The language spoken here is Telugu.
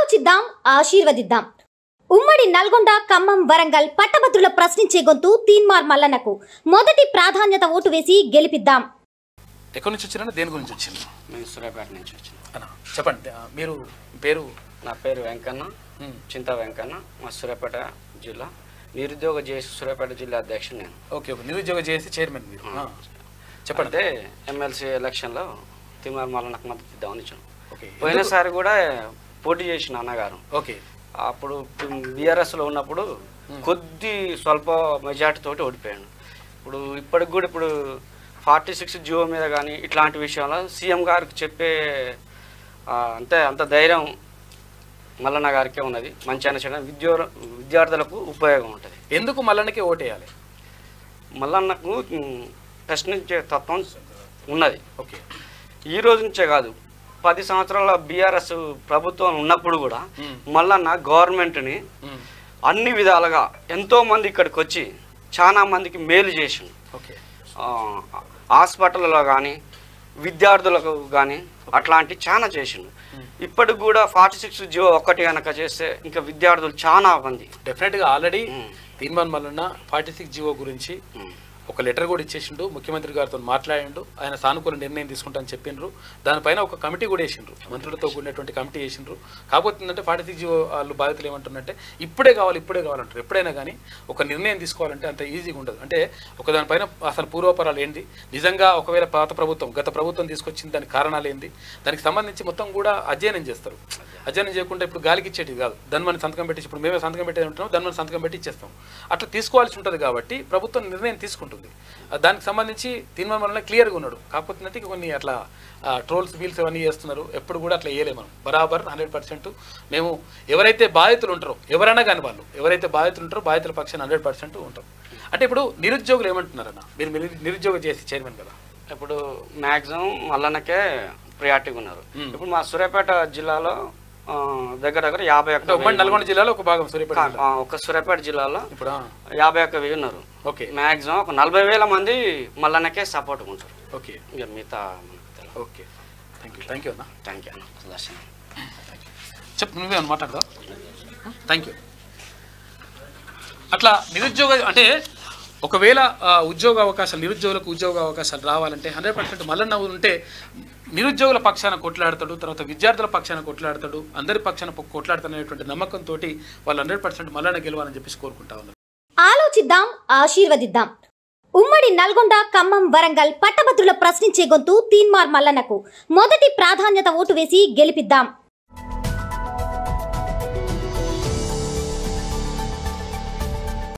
ఆలోచిద్దాం ఆశీర్వదిద్దాం ఉమ్మడి నల్గొండ ఖమ్మం వరంగల్ పట్టభద్రుల ప్రశ్నించే గొంతు తీన్మార్ మల్లన్నకు మొదటి ప్రాధాన్యత ఓటు వేసి గెలిపిద్దాం ఎక్కడి నుంచి వచ్చినా దేని గురించి వచ్చింది మేము సూర్యాపేట నుంచి వచ్చినాం అన్న చెప్పండి ఆ, మీరు మీ పేరు నా పేరు వెంకన్న ఉమ్, చింత వెంకన్న మా సూర్యాపేట జిల్లా నిరుద్యోగ జేసి సూర్యాపేట జిల్లా అధ్యక్షుడు నేను ఓకే ఓకే నిరుద్యోగ చేసి చైర్మన్ మీరు ఆ, చెప్పండి అంటే ఎమ్మెల్సీ ఎలక్షన్లో తిరుమల మళ్ళీ నాకు మద్దతు ఇద్దామని ఇచ్చాను ఓకే ఎందుకు- పోయినసారి కూడా పోటీ చేసిన అన్నగారు ఓకే అప్పుడు బీఆర్ఎస్లో ఉన్నప్పుడు కొద్ది స్వల్ప మెజార్టీ తోటి ఓడిపోయాను ఇప్పుడు ఇప్పటికి కూడా ఇప్పుడు ఫార్టీ సిక్స్ జియో మీద కానీ ఇట్లాంటి విషయంలో సీఎం గారికి చెప్పే ఆ, అంతే అంత ధైర్యం మల్లన్న గారికే ఉన్నది మంచి అని చేయడం విద్యో విద్యార్థులకు ఉపయోగం ఉంటుంది ఎందుకు మల్లన్నకి ఓటేయాలి మల్లన్నకు ఉమ్, ప్రశ్నించే తత్వం ఉన్నది ఓకే ఈ రోజు నుంచే కాదు పది సంవత్సరాల బీఆర్ఎస్ ప్రభుత్వం ఉన్నప్పుడు కూడా మ్మ్. మల్లన్న గవర్నమెంట్ని ఉమ్, అన్ని విధాలుగా ఎంతో మంది ఇక్కడికి వచ్చి చాలా మందికి మేలు చేసిండు ఓకే ఆ, హాస్పిటల్లో కానీ విద్యార్థులకు కానీ అట్లాంటి చాలా చేసిండు ఇప్పటికి కూడా ఫార్టీ సిక్స్ జియో ఒక్కటి కనుక చేస్తే ఇంకా విద్యార్థులు చాలా మంది డెఫినెట్గా already um. Teenmaar Mallanna forty six GO గురించి ఉమ్. ఒక లెటర్ కూడా ఇచ్చేసిండు ముఖ్యమంత్రి గారితో మాట్లాడిండు ఆయన సానుకూల నిర్ణయం తీసుకుంటానని చెప్పిండ్రు దానిపైన ఒక కమిటీ కూడా వేసిండ్రు మంత్రులతో కూడినటువంటి కమిటీ వేసిండ్రు కాకపోతే ఏంటంటే ఫార్టీ సిక్స్ వాళ్ళు బాధితులు ఏమంటున్నారంటే ఇప్పుడే కావాలి ఇప్పుడే కావాలంటారు ఎప్పుడైనా కానీ ఒక నిర్ణయం తీసుకోవాలంటే అంత ఈజీగా ఉండదు అంటే ఒక దానిపైన అసలు పూర్వపరాలు ఏంది నిజంగా ఒకవేళ పాత ప్రభుత్వం గత ప్రభుత్వం తీసుకొచ్చిన దాని కారణాలు ఏంది దానికి సంబంధించి మొత్తం కూడా అధ్యయనం చేస్తారు అధ్యయనం చేయకుండా ఇప్పుడు గాలికి ఇచ్చేటివి కాదు దాన్ని మనం సంతకం పెట్టి ఇప్పుడు మేమే సంతకం పెట్టేది ఉంటున్నాం దాన్ని మనం సంతకం పెట్టి ఇచ్చేస్తాం అట్లా తీసుకోవాల్సి ఉంటుంది కాబట్టి ప్రభుత్వం నిర్ణయం తీసుకుంటుంది ఆ దానికి సంబంధించి తీర్మానం వల్ల క్లియర్గా ఉన్నాడు కాకపోతే ఏంటంటే ఇక కొన్ని అట్లా ట్రోల్స్ వీల్స్ అవన్నీ చేస్తున్నారు ఎప్పుడు కూడా అట్లా వేయలేము మనం బరాబర్ హండ్రెడ్ పర్సెంట్ మేము ఎవరైతే బాధితులు ఉంటారో ఎవరైనా కానీ వాళ్ళు ఎవరైతే బాధితులు ఉంటారో బాధితుల పక్షాన హండ్రెడ్ పర్సెంట్ ఉంటాం అంటే ఇప్పుడు నిరుద్యోగులు ఏమంటున్నారన్న మీరు నిరు- నిరుద్యోగ చేసి చైర్మన్ కదా ఇప్పుడు మ్యాక్సిమం మల్లన్నకే ప్రియారిటీగా ఉన్నారు మ్మ్. ఇప్పుడు మా సూర్యాపేట జిల్లాలో ఆ, దగ్గర దగ్గర యాభై అంటే ఒక్క ఉమ్మడి నల్గొండ జిల్లాలో ఒక భాగం సూర్యాపేట కా- జిల్లా ఆ, ఒక సూర్యాపేట జిల్లాలో ఇప్పుడు ఆ, యాభై ఒక్క వెయ్యి ఉన్నారు ఓకే మ్యాక్సిమం ఒక నలభై వేల మంది మల్లన్నకే సపోర్ట్ ఉంటారు ఓకే ఇక మిగతా మనకు తెలియదు okay thank you thank you అన్న థ్యాంక్ యూ అన్న సుదర్శన్ చెప్పు నువ్వేమన్నా మాట్లాడదా థ్యాంక్ యూ అట్లా నిరుద్యోగ అంటే ఒకవేళ ఆ, ఉద్యోగ అవకాశాలు నిరుద్యోగులకు ఉద్యోగ అవకాశాలు రావాలంటే హండ్రెడ్ పర్సెంట్ మల్లన్న ఉంటే నిరుద్యోగుల పక్షాన కొట్లాడతాడు తర్వాత విద్యార్థుల పక్షాన కొట్లాడతాడు అందరి పక్షాన కొట్లాడతాడనేటువంటి నమ్మకంతో వాళ్ళు హండ్రెడ్ పర్సెంట్ మల్లన్న గెలవాలని చెప్పేసి కోరుకుంటా ఉన్నారు ఆలోచిద్దాం ఆశీర్వదిద్దాం ఉమ్మడి నల్గొండ ఖమ్మం వరంగల్ పట్టభద్రుల ప్రశ్నించే గొంతు తీన్మార్ మల్లన్నకు మొదటి ప్రాధాన్యత ఓటు వేసి గెలిపిద్దాం